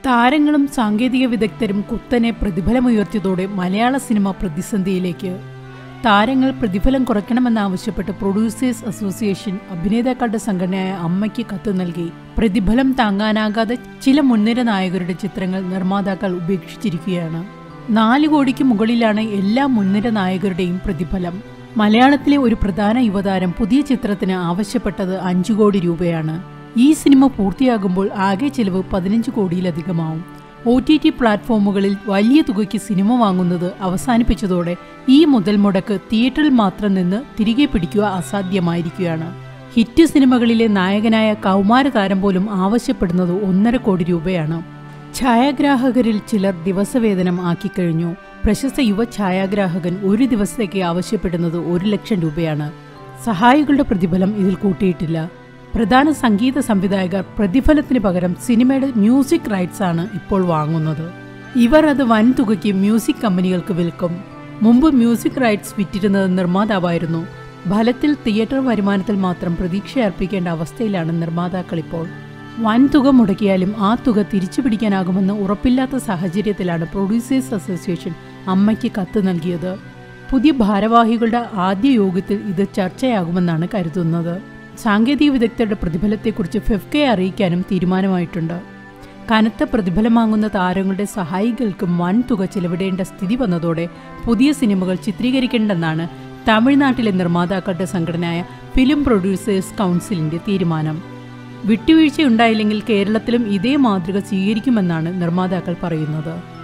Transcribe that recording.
താരങ്ങളും സാങ്കേതിക വിദഗ്ധരും കുത്തനെ പ്രതിഫലമുയർത്തിയതോടെ മലയാള സിനിമ പ്രതിസന്ധിയിലേക്ക് താരങ്ങൾ പ്രതിഫലം കുറയ്ക്കണമെന്നാവശ്യപ്പെട്ട് പ്രൊഡ്യൂസേഴ്സ് അസോസിയേഷൻ അഭിനേതാക്കളുടെ സംഘടനയായ അമ്മയ്ക്ക് കത്ത് നൽകി പ്രതിഫലം താങ്ങാനാകാതെ ചില മുൻനിര നായകരുടെ ചിത്രങ്ങൾ നിർമ്മാതാക്കൾ ഉപേക്ഷിച്ചിരിക്കുകയാണ് നാല് കോടിക്ക് മുകളിലാണ് എല്ലാ മുൻനിര നായകരുടെയും പ്രതിഫലം മലയാളത്തിലെ ഒരു പ്രധാന യുവതാരം പുതിയ ചിത്രത്തിന് ആവശ്യപ്പെട്ടത് അഞ്ചു കോടി രൂപയാണ് ഈ സിനിമ പൂർത്തിയാകുമ്പോൾ ആകെ ചിലവ് പതിനഞ്ച് കോടിയിലധികമാവും ഒ ടി ടി പ്ലാറ്റ്ഫോമുകളിൽ വലിയ തുകയ്ക്ക് സിനിമ വാങ്ങുന്നത് അവസാനിപ്പിച്ചതോടെ ഈ മുതൽ മുടക്ക് തിയേറ്ററിൽ മാത്രം നിന്ന് തിരികെ പിടിക്കുക അസാധ്യമായിരിക്കുകയാണ് ഹിറ്റ് സിനിമകളിലെ നായകനായ കൗമാര താരം പോലും ആവശ്യപ്പെടുന്നത് ഒന്നര കോടി രൂപയാണ് ഛായാഗ്രാഹകരിൽ ചിലർ ദിവസവേതനം ആക്കിക്കഴിഞ്ഞു പ്രശസ്ത യുവ ഛായാഗ്രാഹകൻ ഒരു ദിവസത്തേക്ക് ആവശ്യപ്പെടുന്നത് ഒരു ലക്ഷം രൂപയാണ് സഹായികളുടെ പ്രതിഫലം ഇതിൽ കൂട്ടിയിട്ടില്ല പ്രധാന സംഗീത സംവിധായകർ പ്രതിഫലത്തിന് പകരം സിനിമയുടെ മ്യൂസിക് റൈറ്റ്സ് ആണ് ഇപ്പോൾ വാങ്ങുന്നത് ഇവർ അത് വൻതുകയ്ക്ക് മ്യൂസിക് കമ്പനികൾക്ക് വിൽക്കും മുമ്പ് മ്യൂസിക് റൈറ്റ്സ് വിറ്റിരുന്നത് നിർമ്മാതാവായിരുന്നു ഫലത്തിൽ തിയേറ്റർ വരുമാനത്തിൽ മാത്രം പ്രതീക്ഷയർപ്പിക്കേണ്ട അവസ്ഥയിലാണ് നിർമ്മാതാക്കൾ ഇപ്പോൾ വൻ തുക മുടക്കിയാലും ആ തുക തിരിച്ചു പിടിക്കാനാകുമെന്ന് ഉറപ്പില്ലാത്ത സാഹചര്യത്തിലാണ് പ്രൊഡ്യൂസേഴ്സ് അസോസിയേഷൻ അമ്മയ്ക്ക് കത്ത് നൽകിയത് പുതിയ ഭാരവാഹികളുടെ ആദ്യ യോഗത്തിൽ ഇത് ചർച്ചയാകുമെന്നാണ് കരുതുന്നത് സാങ്കേതിക വിദഗ്ധരുടെ പ്രതിഫലത്തെക്കുറിച്ച് ഫെഫ്കയെ അറിയിക്കാനും തീരുമാനമായിട്ടുണ്ട് കനത്ത പ്രതിഫലം വാങ്ങുന്ന താരങ്ങളുടെ സഹായികൾക്കും വൻ തുക ചെലവിടേണ്ട സ്ഥിതി വന്നതോടെ പുതിയ സിനിമകൾ ചിത്രീകരിക്കേണ്ടെന്നാണ് തമിഴ്നാട്ടിലെ നിർമ്മാതാക്കളുടെ സംഘടനയായ ഫിലിം പ്രൊഡ്യൂസേഴ്സ് കൗൺസിലിന്റെ തീരുമാനം വിട്ടുവീഴ്ചയുണ്ടായില്ലെങ്കിൽ കേരളത്തിലും ഇതേ മാതൃക സ്വീകരിക്കുമെന്നാണ് നിർമ്മാതാക്കൾ പറയുന്നത്